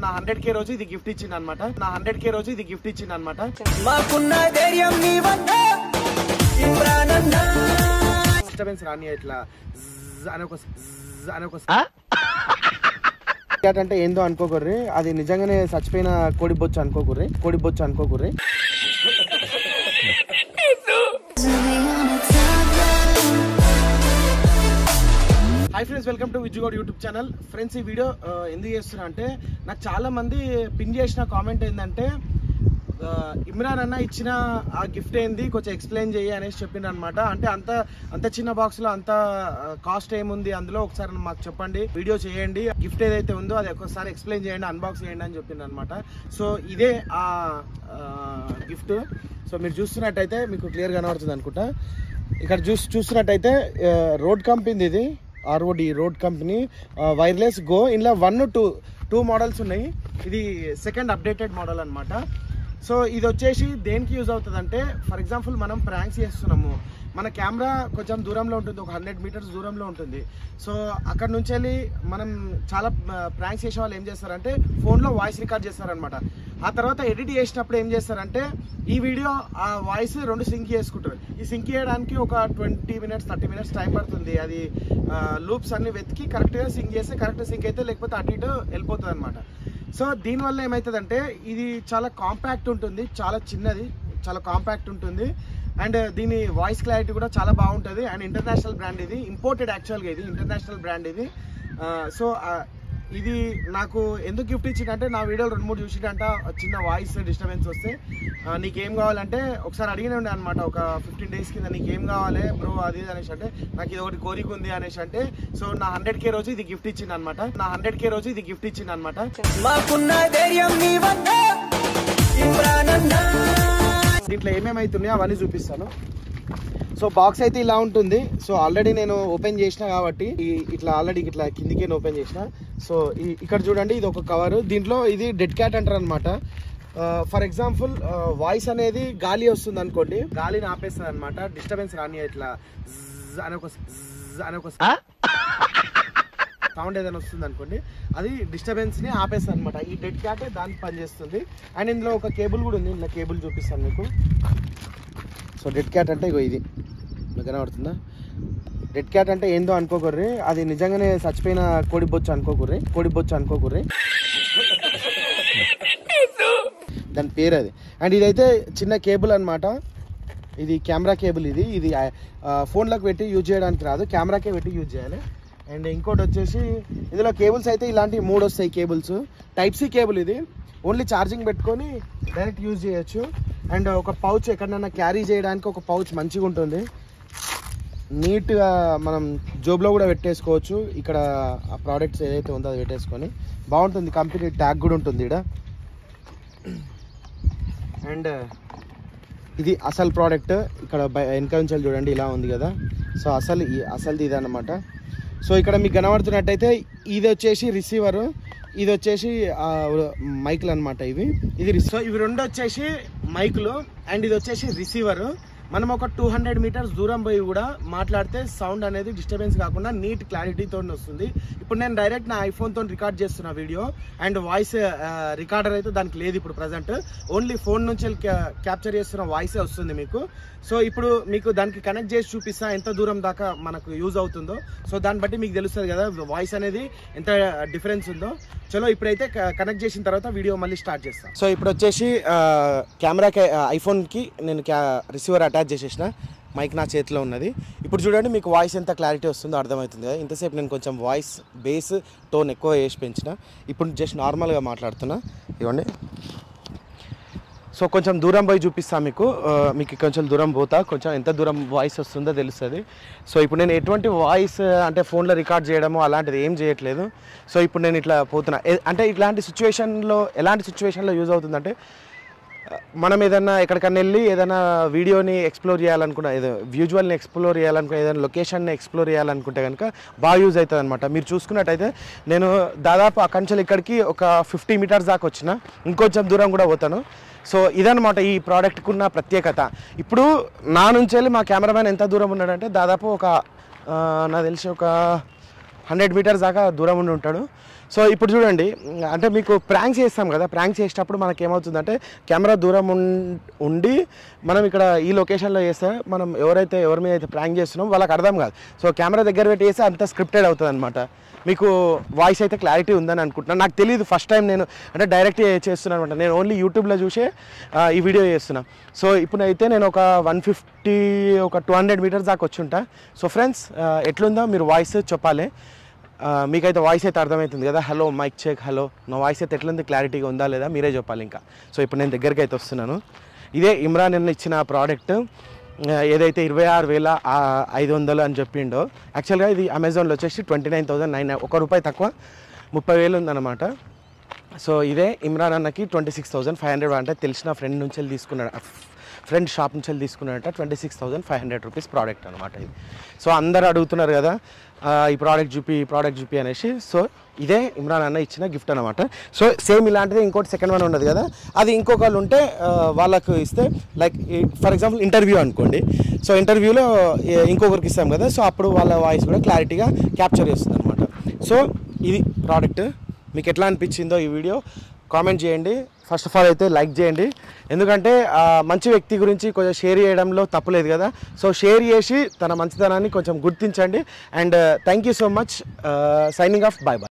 నా హండ్రెడ్ కే రోజు ఇది గిఫ్ట్ ఇచ్చింది అనమాట నా హండ్రెడ్ కే రోజు ఇది గిఫ్ట్ ఇచ్చింది అనమాట మాకున్న ధైర్యం నీ వద్ద ఇమ్రానన్నా డిస్టర్బెన్స్ రాని ఇట్లా zzz అని ఒక zzz అని ఒక క్యాట్ అంటే ఏందో అనుకోకుర్రి అది నిజంగానే చచ్చిపోయిన కోడి బొచ్చు అనుకోకుర్రి కోడి బొచ్చు అనుకోకుర్రి hi friends welcome to Vijju Goud YouTube channel friends ఈ వీడియో ఆ, ఎందుకు చేస్తున్నా అంటే నాకు చాలా మంది పిన్ చేసిన కామెంట్ ఏంటంటే ఆ, ఇమ్రాన్ అన్న ఇచ్చిన ఆ గిఫ్ట్ ఏంది కొంచెం ఎక్స్ప్లెయిన్ చేయి అనేసి చెప్పిండు అనమాట అంటే అంత అంత చిన్న బాక్స్ లో అంత కాస్ట్ ఏముంది అందులో ఒకసారి మాకు చెప్పండి వీడియో చేయండి గిఫ్ట్ ఏదైతే ఉందో అది ఒకసారి ఎక్స్ప్లెయిన్ చేయండి అన్బాక్స్ చేయండి అని చెప్పింది అనమాట సో ఇదే ఆ గిఫ్ట్ సో మీరు చూస్తున్నట్టయితే మీకు క్లియర్ కనబడుతుంది అనుకుంటా ఇక్కడ చూసి చూస్తున్నట్టయితే రోడ్ కంపెనీ ఇది R O D Rode company wireless go ఇందులో వన్ టూ టూ మోడల్స్ ఉన్నాయి ఇది సెకండ్ అప్డేటెడ్ మోడల్ అన్నమాట సో ఇది వచ్చేసి దేనికి యూజ్ అవుతుంది అంటే ఫర్ ఎగ్జాంపుల్ మనం ప్రాంక్స్ చేస్తున్నాము మన కెమెరా కొంచెం దూరంలో ఉంటుంది ఒక హండ్రెడ్ మీటర్స్ దూరంలో ఉంటుంది సో అక్కడ నుంచి వెళ్ళి మనం చాలా ప్రాంక్స్ చేసే వాళ్ళు ఏం చేస్తారంటే ఫోన్లో వాయిస్ రికార్డ్ చేస్తారనమాట ఆ తర్వాత ఎడిట్ చేసినప్పుడు ఏం చేస్తారంటే ఈ వీడియో ఆ వాయిస్ రెండు సింక్ చేసుకుంటారు ఈ సింక్ చేయడానికి ఒక twenty minutes thirty minutes time పడుతుంది అది లూప్స్ అన్ని వెతికి కరెక్ట్గా సింక్ చేస్తే కరెక్ట్ సింక్ అయితే లేకపోతే అటు ఇటు వెళ్ళిపోతుంది అనమాట సో దీనివల్ల ఏమవుతుందంటే ఇది చాలా కాంపాక్ట్ ఉంటుంది చాలా చిన్నది చాలా కాంపాక్ట్ ఉంటుంది అండ్ దీని వాయిస్ క్లారిటీ కూడా చాలా బాగుంటుంది అండ్ ఇంటర్నేషనల్ బ్రాండ్ ఇది ఇంపోర్టెడ్ యాక్చువల్గా ఇది ఇంటర్నేషనల్ బ్రాండ్ ఇది సో ఇది నాకు ఎందుకు గిఫ్ట్ ఇచ్చిందంటే నా వీడియోలు రెండు మూడు చూసిండంట చిన్న వాయిస్ డిస్టర్బెన్స్ వస్తే ఆ, నీకేం కావాలంటే ఒకసారి అడిగిన ఉండే అనమాట ఒక ఫిఫ్టీన్ డేస్ కింద నీకేం కావాలి బ్రో అది ఇది అనేసి అంటే నాకు ఇది ఒకటి కోరిక ఉంది అనేసి అంటే సో నా హండ్రెడ్ కే రోజు ఇది గిఫ్ట్ ఇచ్చింది అనమాట నా హండ్రెడ్ కే రోజు ఇది గిఫ్ట్ ఇచ్చింది అనమాట మాకున్న ధైర్యం నీ వద్ద ఇమ్రానన్నా దీంట్లో ఏమేమి అవుతున్నాయో అవన్నీ చూపిస్తాను సో బాక్స్ అయితే ఇలా ఉంటుంది సో ఆల్రెడీ నేను ఓపెన్ చేసిన కాబట్టి ఈ- ఇట్లా ఆల్రెడీ ఇట్లా కిందికి ఓపెన్ చేసిన సో ఈ- ఇక్కడ చూడండి ఇది ఒక కవర్ దీంట్లో ఇది డెడ్ క్యాట్ అంటారు అనమాట ఫర్ ఎగ్జాంపుల్ వాయిస్ అనేది గాలి వస్తుంది అనుకోండి గాలిని ఆపేస్తుంది అనమాట డిస్టర్బెన్స్ రాని ఇట్లా zzz అని ఒక zzz అని ఒక సౌండ్ ఏదైనా వస్తుంది అనుకోండి అది డిస్టర్బెన్స్ ని ఆపేస్తుంది అనమాట ఈ డెడ్ క్యాట్ దానికి పనిచేస్తుంది అండ్ ఇందులో ఒక కేబుల్ కూడా ఉంది ఇందులో కేబుల్ చూపిస్తాను మీకు సో డెడ్ క్యాట్ అంటే ఇగో ఇది మీకు కనబడుతుందా డెడ్ క్యాట్ అంటే ఏందో అనుకోకుర్రి అది నిజంగానే చచ్చిపోయిన కోడి బొచ్చు అనుకోకుర్రి కోడి బొచ్చు అనుకోకుర్రి దాని పేరు అది అండ్ ఇదైతే చిన్న కేబుల్ అన్నమాట ఇది కెమెరా కేబుల్ ఇది ఇది ఫోన్లోకి పెట్టి యూజ్ చేయడానికి రాదు కెమెరాకే పెట్టి యూజ్ చేయాలి అండ్ ఇంకోటి వచ్చేసి ఇందులో కేబుల్స్ అయితే ఇలాంటి మూడు వస్తాయి కేబుల్స్ టైప్ సి కేబుల్ ఇది ఓన్లీ ఛార్జింగ్ పెట్టుకొని డైరెక్ట్ యూజ్ చేయొచ్చు అండ్ ఒక పౌచ్ ఎక్కడైనా క్యారీ చేయడానికి ఒక పౌచ్ మంచిగా ఉంటుంది నీట్గా మనం జోబ్లో కూడా పెట్టేసుకోవచ్చు ఇక్కడ ఆ ప్రోడక్ట్స్ ఏదైతే ఉందో అది పెట్టేసుకొని బాగుంటుంది కంపెనీ ట్యాగ్ కూడా ఉంటుంది ఇక్కడ అండ్ ఇది అసలు ప్రోడక్ట్ ఇక్కడ బయ- వెనక నుంచి చూడండి ఇలా ఉంది కదా సో అసలు ఈ అసలు ఇది అనమాట సో ఇక్కడ మీకు కనబడుతున్నట్టయితే ఇది వచ్చేసి రిసీవర్ ఇది వచ్చేసి ఆ, మైకులు అనమాట ఇవి ఇది రి- సో ఇవి రెండు వచ్చేసి మైకులు అండ్ ఇది వచ్చేసి రిసీవర్ మనం ఒక టూ హండ్రెడ్ మీటర్స్ దూరం పోయి కూడా మాట్లాడితే సౌండ్ అనేది డిస్టర్బెన్స్ కాకుండా నీట్ క్లారిటీతో వస్తుంది ఇప్పుడు నేను డైరెక్ట్ నా ఐఫోన్తో రికార్డ్ చేస్తున్న వీడియో అండ్ వాయిస్ రికార్డర్ అయితే దానికి లేదు ఇప్పుడు ప్రజెంట్ ఓన్లీ ఫోన్ నుంచి క్యాప్చర్ చేస్తున్న వాయిసే వస్తుంది మీకు సో ఇప్పుడు మీకు దానికి కనెక్ట్ చేసి చూపిస్తా ఎంత దూరం దాకా మనకు యూజ్ అవుతుందో సో దాన్ని బట్టి మీకు తెలుస్తుంది కదా వాయిస్ అనేది ఎంత డిఫరెన్స్ ఉందో చలో ఇప్పుడైతే కనెక్ట్ చేసిన తర్వాత వీడియో మళ్ళీ స్టార్ట్ చేస్తాను సో ఇప్పుడు వచ్చేసి కెమెరాకి ఐఫోన్కి నేను క్యా రిసీవర్ అటాచ్ చేసేసిన మైక్ నా చేతిలో ఉన్నది ఇప్పుడు చూడండి మీకు వాయిస్ ఎంత క్లారిటీ వస్తుందో అర్థమవుతుంది కదా ఇంతసేపు నేను కొంచెం వాయిస్ బేస్ టోన్ ఎక్కువ వేసి పెంచిన ఇప్పుడు జస్ట్ నార్మల్గా మాట్లాడుతున్నా ఇవ్వండి సో కొంచెం దూరం పోయి చూపిస్తాను మీకు ఆ, మీకు కొంచెం దూరం పోతా కొంచెం ఎంత దూరం వాయిస్ వస్తుందో తెలుస్తుంది సో ఇప్పుడు నేను ఎటువంటి వాయిస్ అంటే ఫోన్లో రికార్డ్ చేయడము అలాంటిది ఏం చేయట్లేదు సో ఇప్పుడు నేను ఇట్లా పోతున్నా ఏ- అంటే ఇట్లాంటి సిచ్యువేషన్లో ఎలాంటి సిచ్యువేషన్లో యూజ్ అవుతుందంటే ఆ, మనం ఏదన్నా ఎక్కడికన్నా వెళ్ళి ఏదైనా వీడియోని ఎక్స్ప్లోర్ చేయాలనుకున్నా ఏదో విజువల్ని ఎక్స్ప్లోర్ చేయాలనుకున్నా ఏదైనా లొకేషన్ని ఎక్స్ప్లోర్ చేయాలనుకుంటే కనుక బాగా యూజ్ అవుతుంది అనమాట మీరు చూసుకున్నట్టయితే నేను దాదాపు అక్కడి నుంచి ఇక్కడికి ఒక ఫిఫ్టీ మీటర్స్ దాకా వచ్చిన ఇంకొంచెం దూరం కూడా పోతాను సో ఇదనమాట ఈ ప్రోడక్ట్కి ఉన్న ప్రత్యేకత ఇప్పుడు నా నుంచి వెళ్ళి మా కెమెరామ్యాన్ ఎంత దూరం ఉన్నాడంటే దాదాపు ఒక ఆ, నాకు తెలిసి ఒక హండ్రెడ్ మీటర్స్ దాకా దూరం ఉండి ఉంటాడు సో ఇప్పుడు చూడండి అంటే మీకు ప్రాంక్ చేస్తాం కదా ప్రాంక్ చేసేటప్పుడు మనకి ఏమవుతుందంటే కెమెరా దూరం ఉం- ఉండి మనం ఇక్కడ ఈ లొకేషన్లో చేస్తే మనం ఎవరైతే ఎవరి మీద అయితే ప్రాంక్ చేస్తున్నాం వాళ్ళకి అర్థం కాదు సో కెమెరా దగ్గర పెట్టి చేస్తే అంత స్క్రిప్టెడ్ అవుతుంది అనమాట మీకు వాయిస్ అయితే క్లారిటీ ఉందని అనుకుంటున్నాను నాకు తెలియదు ఫస్ట్ టైం నేను అంటే డైరెక్ట్ చేస్తున్నాను అనమాట నేను ఓన్లీ యూట్యూబ్లో చూసే ఆ, ఈ వీడియో చేస్తున్నా సో ఇప్పుడు అయితే నేను ఒక వన్ ఫిఫ్టీ ఒక టూ హండ్రెడ్ మీటర్స్ దాకా వచ్చి ఉంటా సో ఫ్రెండ్స్ ఎట్లుందో మీరు వాయిస్ చెప్పాలి ఆ, మీకైతే వాయిస్ అయితే అర్థమవుతుంది కదా హలో మైక్ చెక్ హలో నా వాయిస్ అయితే ఎట్లుంది క్లారిటీగా ఉందా లేదా మీరే చెప్పాలి ఇంకా సో ఇప్పుడు నేను దగ్గరికి అయితే వస్తున్నాను ఇదే ఇమ్రాన్ నిన్న ఇచ్చిన ప్రోడక్ట్ ఏదైతే ఇరవై ఆరు వేల ఆ, ఐదు వందలు అని చెప్పిండో యాక్చువల్గా ఇది అమెజాన్లో వచ్చేసి ట్వంటీ నైన్ థౌసండ్ నైన్ ఒక రూపాయి తక్కువ ముప్పై వేలు ఉందన్నమాట సో ఇదే ఇమ్రాన్ అన్నకి twenty six thousand five hundred అంటే తెలిసిన ఫ్రెండ్ నుంచి వెళ్ళి తీసుకున్నాడు ఫ్రెండ్ షాప్ నుంచి వెళ్ళి తీసుకున్నాడట twenty six thousand five hundred rupees product అనమాట ఇది సో అందరు అడుగుతున్నారు కదా ఆ, ఈ ప్రోడక్ట్ చూపి ఈ ప్రోడక్ట్ చూపి అనేసి సో ఇదే ఇమ్రాన్ అన్న ఇచ్చిన గిఫ్ట్ అనమాట సో సేమ్ ఇలాంటిది ఇంకోటి సెకండ్ వన్ ఉన్నది కదా అది ఇంకొకళ్ళు ఉంటే ఆ, వాళ్ళకు ఇస్తే లైక్ ఫర్ ఎగ్జాంపుల్ ఇంటర్వ్యూ అనుకోండి సో ఇంటర్వ్యూలో ఇంకొకరికి ఇస్తాం కదా సో అప్పుడు వాళ్ళ వాయిస్ కూడా క్లారిటీగా క్యాప్చర్ చేస్తుంది అనమాట సో ఇది ప్రోడక్ట్ మీకు ఎట్లా అనిపించిందో ఈ వీడియో కామెంట్ చేయండి ఫస్ట్ ఆఫ్ ఆల్ అయితే లైక్ చేయండి ఎందుకంటే ఆ, మంచి వ్యక్తి గురించి కొంచెం షేర్ చేయడంలో తప్పులేదు కదా సో షేర్ చేసి తన మంచితనాన్ని కొంచెం గుర్తించండి and thank you so much signing off bye bye